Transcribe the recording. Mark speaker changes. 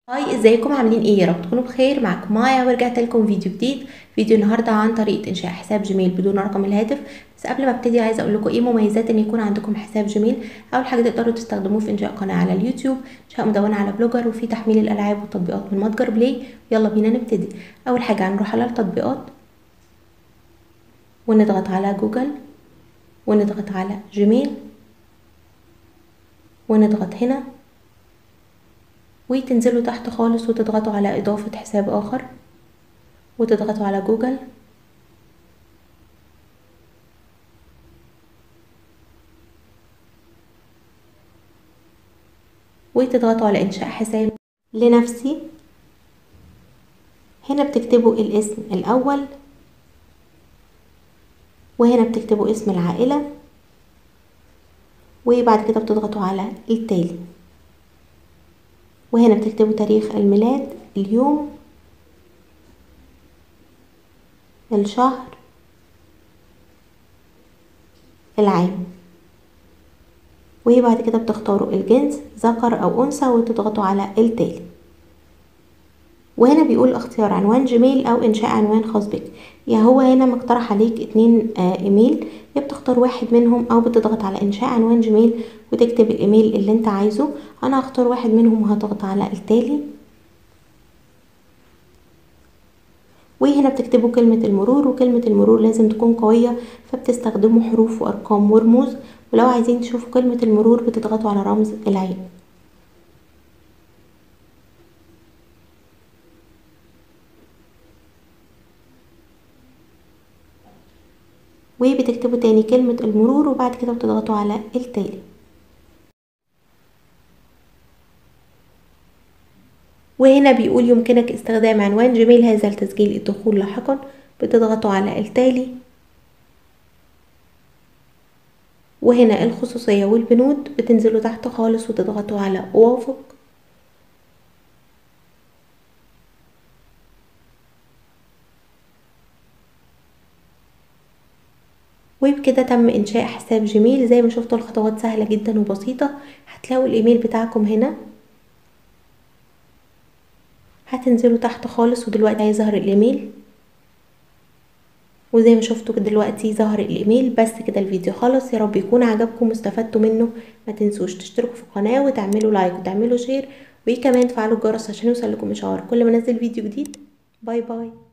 Speaker 1: هاي ازيكم عاملين ايه يا رب تكونوا بخير معاكم مايا ورجعت لكم فيديو جديد فيديو النهارده عن طريقه انشاء حساب جيميل بدون رقم الهاتف بس قبل ما ابتدي عايزه اقول لكم ايه مميزات ان يكون عندكم حساب جيميل اول حاجه تقدروا تستخدموه في انشاء قناه على اليوتيوب انشاء مدونه على بلوجر وفي تحميل الالعاب والتطبيقات من متجر بلاي يلا بينا نبتدي اول حاجه هنروح على التطبيقات ونضغط على جوجل ونضغط على جيميل ونضغط هنا وتنزلوا تحت خالص وتضغطوا على إضافة حساب آخر وتضغطوا على جوجل وتضغطوا على إنشاء حساب لنفسي هنا بتكتبوا الاسم الأول وهنا بتكتبوا اسم العائلة وبعد كده بتضغطوا على التالي وهنا بتكتبوا تاريخ الميلاد اليوم الشهر العام وبعد كده بتختاروا الجنس ذكر او انثى وتضغطوا على التالي وهنا بيقول اختيار عنوان جيميل او انشاء عنوان خاص بك يا هو هنا مقترح عليك اتنين آه ايميل يا بتختار واحد منهم او بتضغط على انشاء عنوان جيميل وتكتب الايميل اللي انت عايزه انا هختار واحد منهم وهضغط على التالي وهنا بتكتبوا كلمة المرور وكلمة المرور لازم تكون قوية فبتستخدموا حروف وارقام ورموز ولو عايزين تشوفوا كلمة المرور بتضغطوا على رمز العين وبتكتبوا تاني كلمة المرور وبعد كده بتضغطوا على التالي وهنا بيقول يمكنك استخدام عنوان جيميل هذا لتسجيل الدخول لاحقا بتضغطوا على التالي وهنا الخصوصية والبنود بتنزلوا تحت خالص وتضغطوا على اوافق وبكده تم انشاء حساب جيميل زي ما شفتوا الخطوات سهلة جدا وبسيطة هتلاقوا الايميل بتاعكم هنا هتنزلوا تحت خالص ودلوقتي هيظهر الايميل وزي ما شفتوا دلوقتي ظهر الايميل بس كده الفيديو خلص يا رب يكون عجبكم واستفدتوا منه ما تنسوش تشتركوا في القناه وتعملوا لايك وتعملوا شير وكمان تفعلوا الجرس عشان يوصل لكم اشعار كل ما انزل فيديو جديد باي باي